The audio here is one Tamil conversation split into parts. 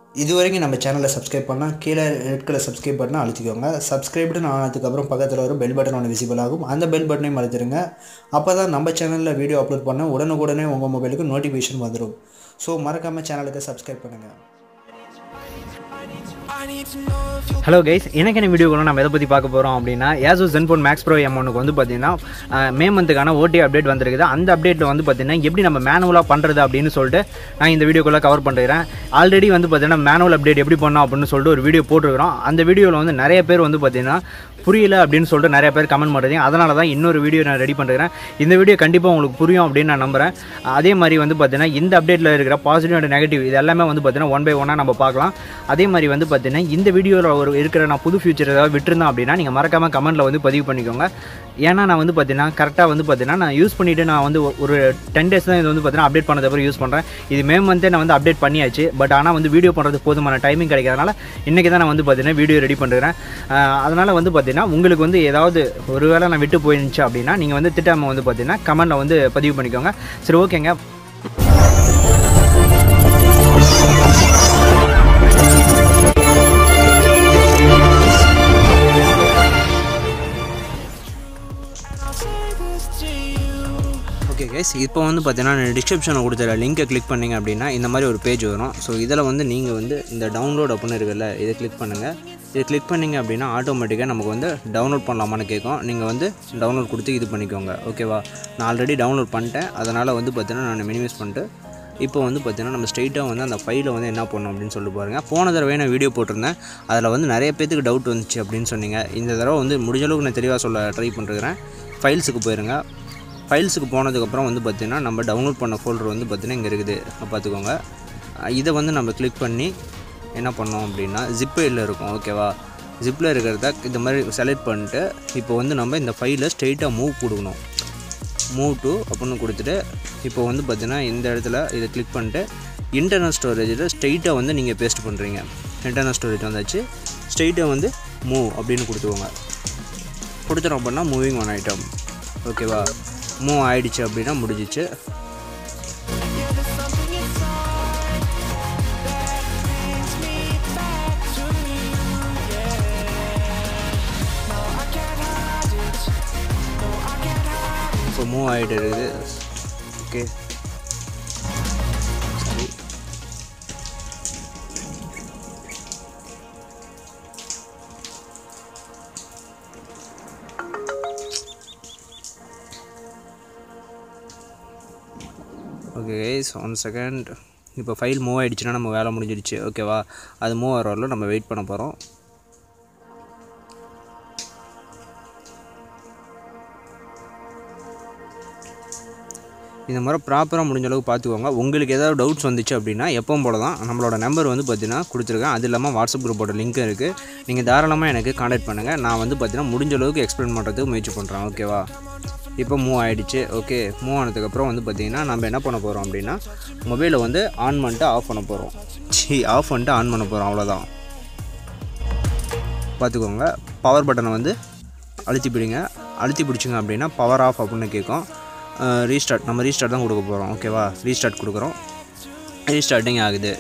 இது வரைக்கும் நம்ம சேனலை சப்ஸ்கிரைப் பண்ணால் கீழே ரெட் கலர் சப்ஸ்கிரைப் பட்டனை அழுத்திக்கோங்க சப்ஸ்கிரைப்டு ஆனதுக்கப்புறம் பக்கத்தில் ஒரு பெல் பட்டன் ஒன்று விசிபிள் ஆகும் அந்த பெல் பட்டனையும் அழுத்திடுங்க அப்போ தான் நம்ம சேனலில் வீடியோ அப்லோட் பண்ண உடனுக்குடனே உங்கள் மொபைலுக்கு நோட்டிஃபிகேஷன் வந்துடும் ஸோ மறக்காமல் சேனலுக்கு சப்ஸ்கிரைப் பண்ணுங்கள் ஹலோ கைஸ் எனக்கு என்ன வீடியோக்குள்ள நம்ம எதை பற்றி பார்க்க போகிறோம் அப்படின்னா Asus Zenfone Max Pro M ஒனுக்கு வந்து பார்த்தீங்கன்னா அஹ், மே மந்த்துக்கான ஓடி அப்டேட் வந்திருக்குது அந்த அப்டேட்டில் வந்து பார்த்தீங்கன்னா எப்படி நம்ம மேனுவலாக பண்ணுறது அப்படின்னு சொல்லிட்டு நான் இந்த வீடியோக்குள்ளே கவர் பண்ணுறேன் ஆல்ரெடி வந்து பார்த்தீங்கன்னா மேனுவல் அப்டேட் எப்படி பண்ணோம் அப்படின்னு சொல்லிட்டு ஒரு வீடியோ போட்டிருக்கிறோம் அந்த வீடியோவில் வந்து நிறைய பேர் வந்து பார்த்தீங்கன்னா புரியல அப்படின்னு சொல்லிட்டு நிறைய பேர் கமெண்ட் பண்ணுறீங்க அதனால தான் இன்னொரு வீடியோ நான் ரெடி பண்ணுறேன் இந்த வீடியோ கண்டிப்பாக உங்களுக்கு புரியும் அப்படின்னு நான் நம்புகிறேன் அதே மாதிரி வந்து பார்த்தீங்கன்னா இந்த அப்டேட்டில் இருக்கிற பாசிட்டிவ் அண்ட் நெகட்டிவ் இது எல்லாமே வந்து பார்த்தீங்கன்னா ஒன் பை ஒன்னாக நம்ம பார்க்கலாம் அதே மாதிரி வந்து பார்த்தீங்கன்னா இந்த வீடியோவில் ஒரு இருக்கிற நான் புது ஃபியூச்சர் ஏதாவது விட்டுருந்தேன் அப்படின்னா நீங்கள் மறக்காமல் கமெண்ட்டில் வந்து பதிவு பண்ணிக்கோங்க ஏன்னா நான் வந்து பார்த்தீங்கன்னா கரெக்டாக வந்து பார்த்தீங்கன்னா நான் யூஸ் பண்ணிவிட்டு நான் வந்து ஒ- ஒரு டென் டேஸ் தான் இது வந்து பார்த்தீங்கன்னா அப்டேட் பண்ணதுக்கப்புறம் யூஸ் பண்ணுறேன் இது மே மந்தே நான் வந்து அப்டேட் பண்ணியாச்சு பட் ஆனால் வந்து வீடியோ பண்ணுறது போதுமான டைமிங் கிடைக்காதனால இன்றைக்கி தான் நான் வந்து பார்த்தீங்கன்னா வீடியோ ரெடி பண்ணுறேன் அதனால் வந்து பார்த்தீங்கன்னா உங்களுக்கு வந்து ஏதாவது ஒருவேளை நான் விட்டு போயிருந்துச்சு அப்படின்னா நீங்கள் வந்து திட்டாமல் வந்து பார்த்தீங்கன்னா கமெண்ட்டில் வந்து பதிவு பண்ணிக்கோங்க சரி ஓகேங்க ஓகே கைஸ் இப்போ வந்து பார்த்தீங்கன்னா நான் டிஸ்கிரிப்ஷனில் கொடுத்துற லிங்கை கிளிக் பண்ணிங்க அப்படின்னா இந்த மாதிரி ஒரு பேஜ் வரும் ஸோ இதில் வந்து நீங்கள் வந்து இந்த டவுன்லோட் அப்படின்னு இருக்குல்ல இதை கிளிக் பண்ணுங்கள் இதை கிளிக் பண்ணிங்க அப்படின்னா ஆட்டோமேட்டிக்காக நமக்கு வந்து டவுன்லோட் பண்ணலாமான்னு கேட்கும் நீங்கள் வந்து டவுன்லோட் கொடுத்து இது பண்ணிக்கோங்க ஓகேவா நான் ஆல்ரெடி டவுன்லோட் பண்ணிட்டேன் அதனால் வந்து பார்த்தீங்கன்னா நான் மினிமைஸ் பண்ணிட்டு இப்போ வந்து பார்த்தீங்கன்னா நம்ம ஸ்ட்ரைட்டாக வந்து அந்த ஃபைலை வந்து என்ன பண்ணணும் அப்படின்னு சொல்லிட்டு பாருங்கள் போன தடவை நான் வீடியோ போட்டிருந்தேன் அதில் வந்து நிறைய பேத்துக்கு டவுட் வந்துச்சு அப்படின்னு சொன்னீங்க இந்த தடவை வந்து முடிஞ்ச அளவுக்கு நான் தெளிவாக சொல்ல ட்ரை பண்ணிருக்கிறேன் ஃபைல்ஸுக்கு போயிருங்க ஃபைல்ஸுக்கு போனதுக்கப்புறம் வந்து பார்த்திங்கன்னா நம்ம டவுன்லோட் பண்ண ஃபோல்டர் வந்து பார்த்திங்கன்னா இங்கே இருக்குது பார்த்துக்கோங்க அஹ் இதை வந்து நம்ம கிளிக் பண்ணி என்ன பண்ணோம் அப்படின்னா ஜிப்பையில் இருக்கும் ஓகேவா ஜிப்பில் இருக்கிறத இந்த மாதிரி செலக்ட் பண்ணிட்டு இப்போ வந்து நம்ம இந்த ஃபைலை ஸ்ட்ரெயிட்டாக மூவ் கொடுக்கணும் மூவ் டு அப்படின்னு கொடுத்துட்டு இப்போ வந்து பார்த்தீங்கன்னா இந்த இடத்துல இதை கிளிக் பண்ணிட்டு இன்டர்னல் ஸ்டோரேஜில் ஸ்ட்ரெயிட்டாக வந்து நீங்கள் பேஸ்ட் பண்ணுறீங்க இன்டர்னல் ஸ்டோரேஜ் வந்தாச்சு ஸ்ட்ரெயிட்டாக வந்து மூவ் அப்படின்னு கொடுத்துக்கோங்க கொடுத்துறோம் அப்படின்னா மூவிங் ஒன் ஐட்டம் ஓகேவா மூவ் ஆயிடுச்சு அப்படின்னா முடிஞ்சிச்சு இப்போ மூவ் ஆகிட்டு இருக்குது ஓகே சரி ஓகே கைஸ் ஒன் செகண்ட் இப்போ ஃபைல் மூவ் ஆயிடுச்சுன்னா நம்ம வேலை முடிஞ்சிடுச்சு ஓகேவா அது மூவ் ஆகிற வரலும் நம்ம வெயிட் பண்ண போகிறோம் இந்த மாதிரி ப்ராப்பராக முடிஞ்ச அளவுக்கு பார்த்துக்கோங்க உங்களுக்கு ஏதாவது டவுட்ஸ் வந்துச்சு அப்படின்னா எப்பவும் போல தான் நம்மளோட நம்பர் வந்து பார்த்தீங்கன்னா கொடுத்துருக்கேன் அது இல்லாமல் வாட்ஸ்அப் குரூப்போட லிங்க் இருக்குது நீங்கள் தாராளமாக எனக்கு காண்டாக்ட் பண்ணுங்கள் நான் வந்து பார்த்தீங்கன்னா முடிஞ்ச அளவுக்கு எக்ஸ்பிளைன் பண்ணுறதுக்கு முயற்சி பண்ணுறேன் ஓகேவா இப்போ மூவ் ஆயிடுச்சு ஓகே மூவ் ஆனதுக்கப்புறம் வந்து பார்த்தீங்கன்னா நம்ம என்ன பண்ண போகிறோம் அப்படின்னா மொபைலை வந்து ஆன் பண்ணிட்டு ஆஃப் பண்ண போகிறோம் சி ஆஃப் பண்ணிட்டு ஆன் பண்ண போகிறோம் அவ்வளோதான் பார்த்துக்கோங்க பவர் பட்டனை வந்து அழுத்தி பிடிங்க அழுத்தி பிடிச்சிங்க அப்படின்னா பவர் ஆஃப் அப்படின்னு கேட்கும் ரீஸ்டார்ட் நம்ம ரீஸ்டார்ட் தான் கொடுக்க போகிறோம் ஓகேவா ரீஸ்டார்ட் கொடுக்குறோம் ரீஸ்டார்டிங் ஆகுது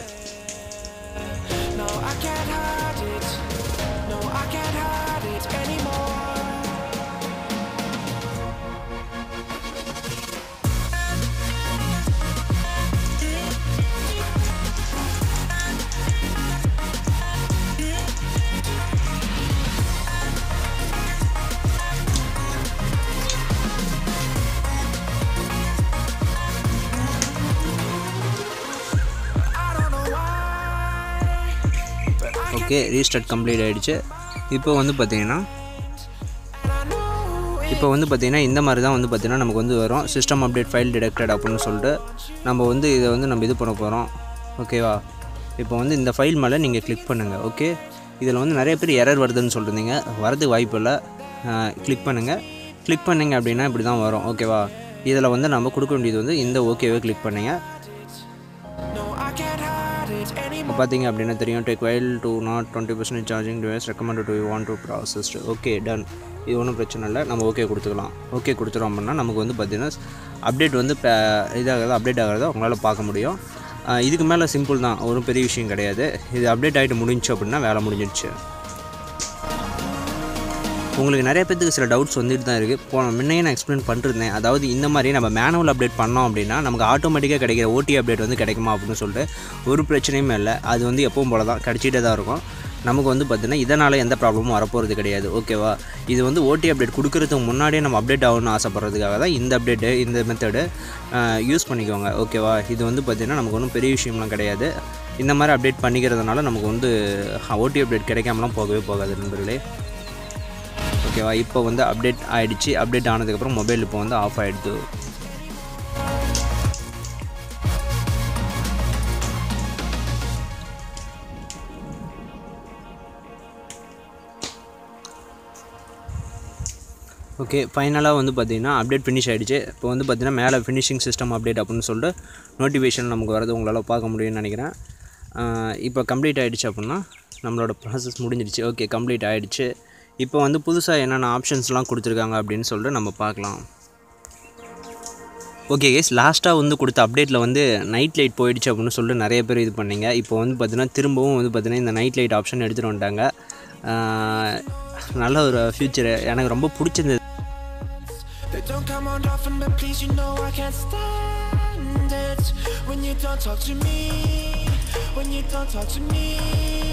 ஓகே ரீஸ்டார்ட் கம்ப்ளீட் ஆகிடுச்சு இப்போ வந்து பார்த்தீங்கன்னா இப்போ வந்து பார்த்தீங்கன்னா இந்த மாதிரி தான் வந்து பார்த்தீங்கன்னா நமக்கு வந்து வரும் சிஸ்டம் அப்டேட் ஃபைல் டிடெக்டட் அப்படின்னு சொல்லிட்டு நம்ம வந்து இதை வந்து நம்ம இது பண்ண போகிறோம் ஓகேவா இப்போ வந்து இந்த ஃபைல் மேலே நீங்கள் கிளிக் பண்ணுங்கள் ஓகே இதில் வந்து நிறைய பேர் எரர் வருதுன்னு சொல்லியிருந்தீங்க வரதுக்கு வாய்ப்பு இல்லை கிளிக் பண்ணுங்கள் கிளிக் பண்ணிங்க அப்படின்னா இப்படி தான் வரும் ஓகேவா இதில் வந்து நம்ம கொடுக்க வேண்டியது வந்து இந்த ஓகேவை கிளிக் பண்ணுங்க இப்போ பார்த்தீங்க அப்படின்னா தெரியும் take while do not twenty percentage charging device recommend to want to processed okay done இது ஒன்றும் பிரச்சனை இல்லை நம்ம ஓகே கொடுத்துக்கலாம் ஓகே கொடுத்துட்டோம் அப்படின்னா நமக்கு வந்து பார்த்தீங்கன்னா அப்டேட் வந்து ப- இதாகிறத அப்டேட் ஆகிறத உங்களால் பார்க்க முடியும் ஆஹ் இதுக்கு மேலே சிம்பிள் தான் ஒரு பெரிய விஷயம் கிடையாது இது அப்டேட் ஆகிட்டு முடிஞ்சுச்சு அப்படின்னா வேலை முடிஞ்சிடுச்சு உங்களுக்கு நிறைய பேத்துக்கு சில டவுட்ஸ் வந்துட்டு தான் இருக்குது போன முன்னையே நான் எக்ஸ்பிளைன் பண்ணிருந்தேன் அதாவது இந்த மாதிரி நம்ம மேனுவல் அப்டேட் பண்ணோம் அப்படின்னா நமக்கு ஆட்டோமேட்டிக்காக கிடைக்கிற ஓடி அப்டேட் வந்து கிடைக்குமா அப்படின்னு சொல்லிட்டு ஒரு பிரச்சனையுமே இல்லை அது வந்து எப்பவும் போல தான் கிடச்சிட்டே தான் இருக்கும் நமக்கு வந்து பார்த்திங்கன்னா இதனால் எந்த ப்ராப்ளமும் வரப்போகிறது கிடையாது ஓகேவா இது வந்து ஓடி அப்டேட் கொடுக்கறதுக்கு முன்னாடியே நம்ம அப்டேட் ஆகணும்னு ஆசைப்பட்றதுக்காக தான் இந்த அப்டேட்டு இந்த மெத்தடு யூஸ் பண்ணிக்கோங்க ஓகேவா இது வந்து பார்த்திங்கன்னா நமக்கு ஒன்றும் பெரிய விஷயம்லாம் கிடையாது இந்த மாதிரி அப்டேட் பண்ணிக்கிறதுனால நமக்கு வந்து ஓடி அப்டேட் கிடைக்காமலாம் போகவே போகாது நண்பர்களே ஓகேவா இப்போ வந்து அப்டேட் ஆகிடுச்சு அப்டேட் ஆனதுக்கப்புறம் மொபைல் இப்போ வந்து ஆஃப் ஆகிடுது ஓகே ஃபைனலாக வந்து பார்த்திங்கன்னா அப்டேட் ஃபினிஷ் ஆகிடுச்சு இப்போ வந்து பார்த்திங்கன்னா மேலே ஃபினிஷிங் சிஸ்டம் அப்டேட் அப்படின்னு சொல்லிட்டு நோட்டிஃபிகேஷன் நமக்கு வரது உங்களால் பார்க்க முடியும்னு நினைக்கிறேன் ஆஹ் இப்போ கம்ப்ளீட் ஆகிடுச்சு அப்படின்னா நம்மளோட ப்ராசஸ் முடிஞ்சிடுச்சு ஓகே கம்ப்ளீட் ஆகிடுச்சு இப்போ வந்து புதுசாக என்னென்ன ஆப்ஷன்ஸ்லாம் கொடுத்துருக்காங்க அப்படின்னு சொல்லிட்டு நம்ம பார்க்கலாம் ஓகே கேஸ் லாஸ்ட்டாக வந்து கொடுத்த அப்டேட்டில் வந்து நைட் லைட் போயிடுச்சு அப்படின்னு சொல்லிட்டு நிறைய பேர் இது பண்ணீங்க இப்போ வந்து பார்த்தீங்கன்னா திரும்பவும் வந்து பார்த்தீங்கன்னா இந்த நைட் லைட் ஆப்ஷன் எடுத்துகிட்டு வந்துட்டாங்க ஆஹ் நல்ல ஒரு ஃப்யூச்சர் எனக்கு ரொம்ப பிடிச்சிருந்தது They don't come on often, but please, you know I can't stand it when you don't talk to me. When you don't talk to me.